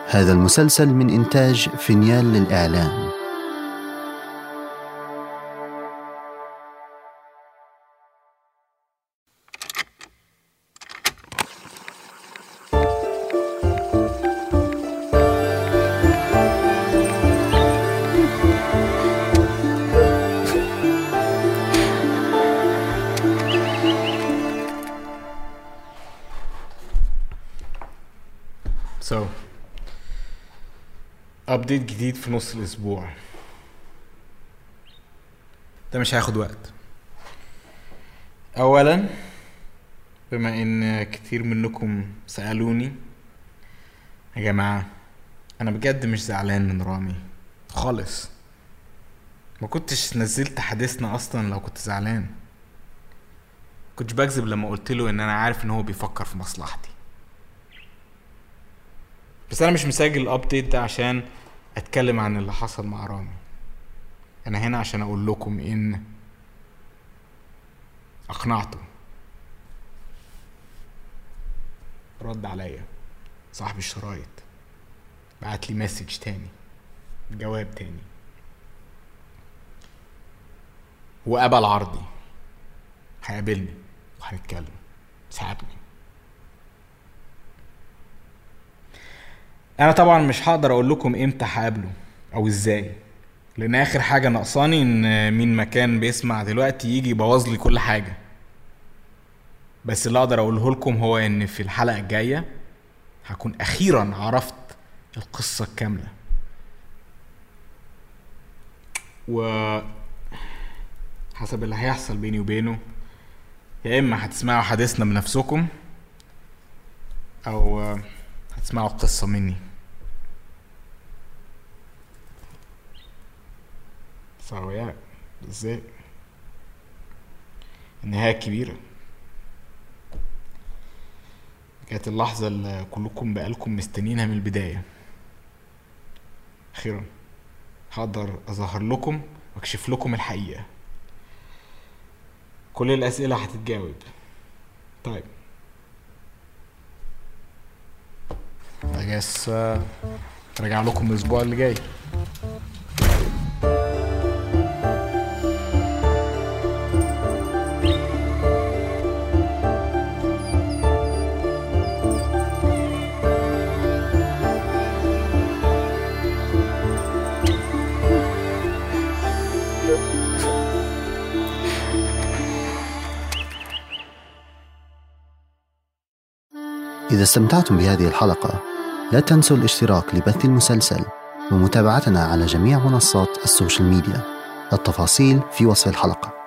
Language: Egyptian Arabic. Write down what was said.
هذا المسلسل من إنتاج فينيال للإعلام So ابديت جديد في نص الاسبوع ده مش هياخد وقت اولا بما ان كتير منكم سالوني يا جماعه انا بجد مش زعلان من رامي خالص ما كنتش نزلت حديثنا اصلا لو كنت زعلان كنتش بكذب لما قلت له ان انا عارف ان هو بيفكر في مصلحتي بس انا مش مسجل الابديت ده عشان اتكلم عن اللي حصل مع رامي انا هنا عشان اقول لكم ان اقنعته رد عليا صاحب الشرايط بعت لي مسج تاني جواب تاني وقبل عرضي هيقابلني وهنتكلم ساعدني انا طبعا مش هقدر اقول لكم امتى هقابله او ازاي لان اخر حاجه ناقصاني ان مين مكان بيسمع دلوقتي يجي يبوظ لي كل حاجه بس اللي اقدر اقوله لكم هو ان في الحلقه الجايه هكون اخيرا عرفت القصه الكامله و حسب اللي هيحصل بيني وبينه يا اما هتسمعوا حديثنا بنفسكم او هتسمعوا القصه مني So yeah, that's it. النهاية الكبيرة كانت اللحظة اللي كلكم بقالكم مستنيينها من البداية أخيرا هقدر أظهر لكم وأكشف لكم الحقيقة كل الأسئلة هتتجاوب طيب I guess uh, راجع لكم الأسبوع اللي جاي إذا استمتعتم بهذه الحلقة لا تنسوا الاشتراك لبث المسلسل ومتابعتنا على جميع منصات السوشيال ميديا التفاصيل في وصف الحلقه